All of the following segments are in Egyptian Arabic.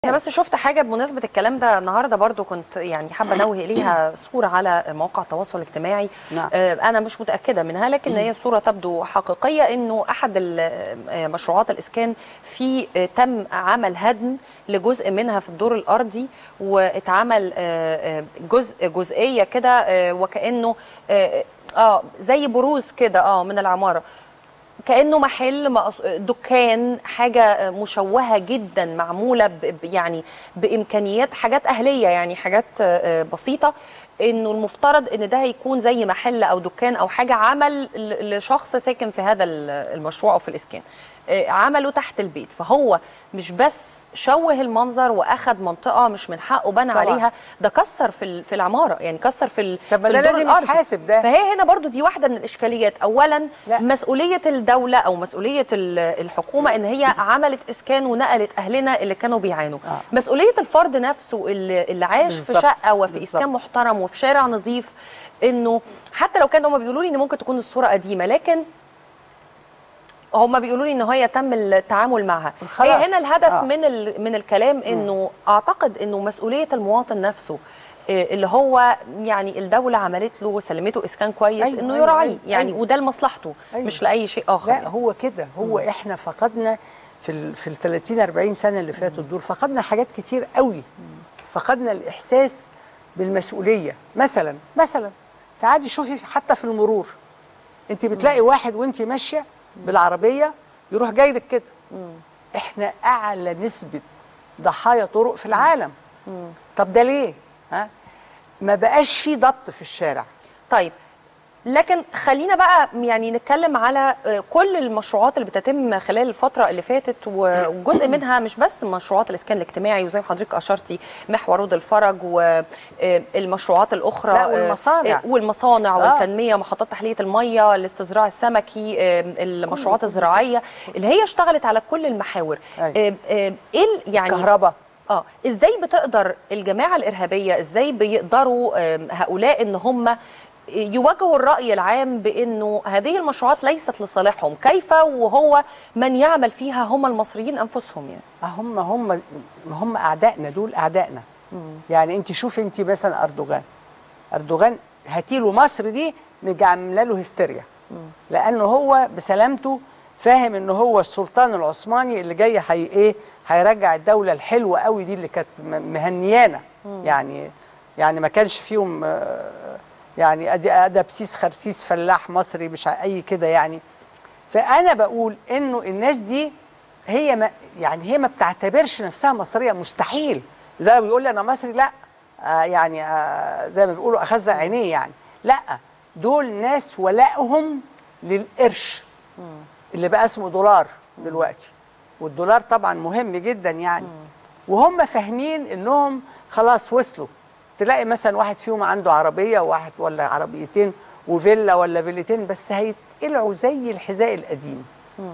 انا بس شفت حاجه بمناسبه الكلام ده النهارده برضو كنت يعني حابه انوه اليها صوره على مواقع التواصل الاجتماعي نعم. آه، انا مش متاكده منها لكن هي صوره تبدو حقيقيه انه احد ال- آه، مشروعات الاسكان في آه، تم عمل هدم لجزء منها في الدور الارضي واتعمل آه، آه، جزء جزئيه كده آه، وكانه اه آه، زي بروز كده اه من العماره كانه محل مقص- دكان حاجه مشوهه جدا معموله ب ب- يعني بامكانيات حاجات اهليه يعني حاجات آه، بسيطه انه المفترض ان ده هيكون زي محل او دكان او حاجه عمل ل- لشخص ساكن في هذا ال- المشروع او في الاسكان آه، عمله تحت البيت فهو مش بس شوه المنظر واخد منطقه مش من حقه بنى طبعاً. عليها ده كسر في ال- في العماره يعني كسر في ال- طب ما في ده الدور لازم الارضي يتحاسب ده. فهي هنا برضو دي واحده من الاشكاليات اولا لا. مسؤوليه الدوله او مسؤوليه ال- الحكومه ان هي عملت اسكان ونقلت اهلنا اللي كانوا بيعانوا آه. مسؤوليه الفرد نفسه اللي, اللي عايش في بالظبط. شقه وفي بالظبط. اسكان محترم وفي شارع نظيف انه حتى لو كانوا هم بيقولوا لي ان ممكن تكون الصوره قديمه لكن هم بيقولوا لي ان هي تم التعامل معها خلاص. هي هنا الهدف آه. من ال- من الكلام انه اعتقد انه مسؤوليه المواطن نفسه إيه، اللي هو يعني الدوله عملت له وسلمته اسكان كويس أيوة، انه أيوة، يراعيه أيوة، يعني أيوة. وده لمصلحته أيوة. مش لاي شيء اخر لا يعني. هو كده هو احنا فقدنا في ال في ال 30 40 سنه اللي فاتوا دول فقدنا حاجات كتير قوي فقدنا الاحساس بالمسؤوليه مثلا مثلا تعالي شوفي حتى في المرور انت بتلاقي واحد وانت ماشيه بالعربيه يروح جاي لك كده احنا اعلى نسبه ضحايا طرق في العالم طب ده ليه ها ما بقاش في ضبط في الشارع طيب لكن خلينا بقى يعني نتكلم على آه، كل المشروعات اللي بتتم خلال الفترة اللي فاتت و- وجزء منها مش بس مشروعات الإسكان الاجتماعي وزي ما حضرتك أشرتي محور رود الفرج والمشروعات الأخرى لا، آه، والمصانع. آه، والمصانع آه. والتنمية محطات تحلية المية الاستزراع السمكي آه، المشروعات الزراعية اللي هي اشتغلت على كل المحاور أيوة. آه، آه، ايه ال- يعني كهرباء اه ازاي بتقدر الجماعه الارهابيه ازاي بيقدروا آم، هؤلاء ان هم يواجهوا الراي العام بانه هذه المشروعات ليست لصالحهم كيف وهو من يعمل فيها هم المصريين انفسهم يعني هم هم هم اعدائنا دول اعدائنا يعني انت شوفي انت مثلا اردوغان اردوغان هاتيله مصر دي نيجي عامله له هستيريا لانه هو بسلامته فاهم ان هو السلطان العثماني اللي جاي هي ايه هيرجع الدوله الحلوه قوي دي اللي كانت م- مهنيانا يعني يعني ما كانش فيهم آه، يعني ادي ادى بسيس خرسيس فلاح مصري مش ع- اي كده يعني فانا بقول انه الناس دي هي ما يعني هي ما بتعتبرش نفسها مصريه مستحيل زي ما بيقول لي انا مصري لا آه يعني آه زي ما بيقولوا اخذ عينيه يعني لا دول ناس ولائهم للقرش اللي بقى اسمه دولار دلوقتي والدولار طبعا مهم جدا يعني وهم فاهمين انهم خلاص وصلوا تلاقي مثلا واحد فيهم عنده عربيه وواحد ولا عربيتين وفيلا ولا فيلتين بس هيتقلعوا زي الحذاء القديم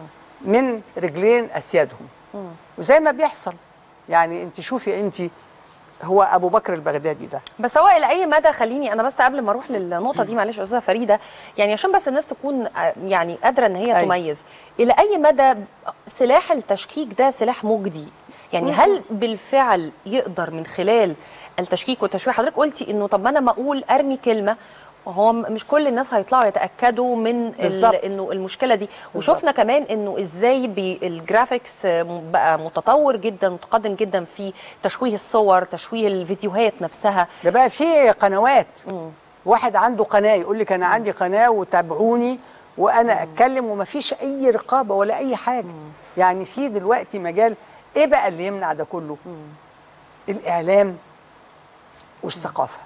من رجلين اسيادهم وزي ما بيحصل يعني انت شوفي انت هو ابو بكر البغدادي ده بس هو الى اي مدى خليني انا بس قبل ما اروح للنقطه دي معلش استاذه فريده يعني عشان بس الناس تكون آه، يعني قادره ان هي أيوة. تميز الى اي مدى سلاح التشكيك ده سلاح مجدي يعني هل بالفعل يقدر من خلال التشكيك والتشويه حضرتك قلتي انه طب ما انا ما اقول ارمي كلمه وهو م- مش كل الناس هيطلعوا يتاكدوا من ال- بالظبط. انه المشكله دي وشفنا كمان انه ازاي بي- الجرافيكس آه، م- بقى متطور جدا متقدم جدا في تشويه الصور تشويه الفيديوهات نفسها ده بقى في قنوات واحد عنده قناه يقول لك انا عندي قناه وتابعوني وانا اتكلم ومفيش اي رقابه ولا اي حاجه يعني في دلوقتي مجال ايه بقى اللي يمنع ده كله الاعلام والثقافه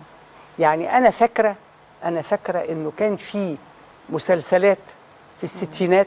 يعني انا فاكره انا فاكره انه كان في مسلسلات في الستينات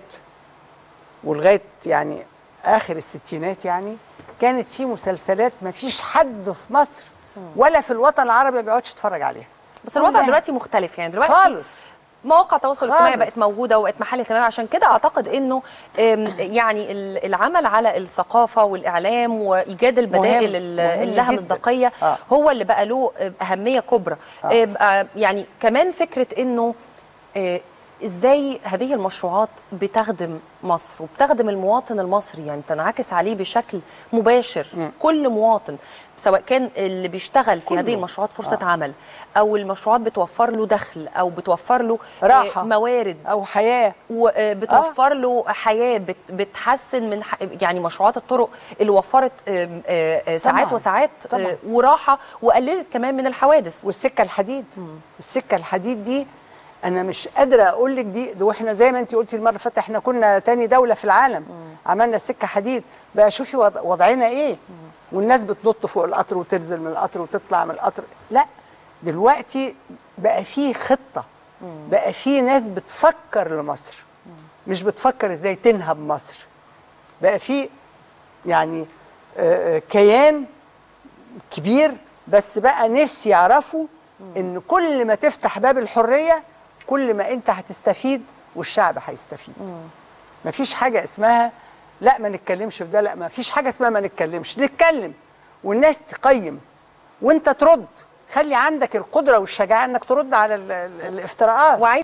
ولغايه يعني اخر الستينات يعني كانت في مسلسلات ما فيش حد في مصر ولا في الوطن العربي ما بيقعدش يتفرج عليها بس الوضع كلها. دلوقتي مختلف يعني دلوقتي خالص مواقع التواصل الاجتماعي خالص. بقت موجوده وبقت محل اهتمام عشان كده اعتقد انه أم، يعني ال- العمل على الثقافه والاعلام وايجاد البدائل مهم. ال- مهم اللي لها جداً. مصداقيه آه. هو اللي بقى له اهميه كبرى آه. بقى يعني كمان فكره انه آه، ازاي هذه المشروعات بتخدم مصر وبتخدم المواطن المصري يعني تنعكس عليه بشكل مباشر مم. كل مواطن سواء كان اللي بيشتغل في كله. هذه المشروعات فرصه آه. عمل او المشروعات بتوفر له دخل او بتوفر له آه، راحة. موارد او حياه وبتوفر له حياه بت- بتحسن من ح- يعني مشروعات الطرق اللي وفرت آم، آه، آه، ساعات طبعاً. وساعات طبعاً. آه، وراحه وقللت كمان من الحوادث والسكه الحديد السكه الحديد دي انا مش قادره اقول لك دي ده واحنا زي ما انت قلتي المره اللي فاتت احنا كنا تاني دوله في العالم عملنا السكه حديد بقى شوفي وض- وضعنا ايه والناس بتنط فوق القطر وتنزل من القطر وتطلع من القطر لا دلوقتي بقى في خطه بقى في ناس بتفكر لمصر مش بتفكر ازاي تنهب مصر بقى في يعني آه، آه، كيان كبير بس بقى نفسي يعرفوا ان كل ما تفتح باب الحريه كل ما انت هتستفيد والشعب هيستفيد مفيش حاجه اسمها لا ما نتكلمش في ده لا ما فيش حاجه اسمها ما نتكلمش نتكلم والناس تقيم وانت ترد خلي عندك القدره والشجاعه انك ترد على ال- ال- الافتراءات وعايز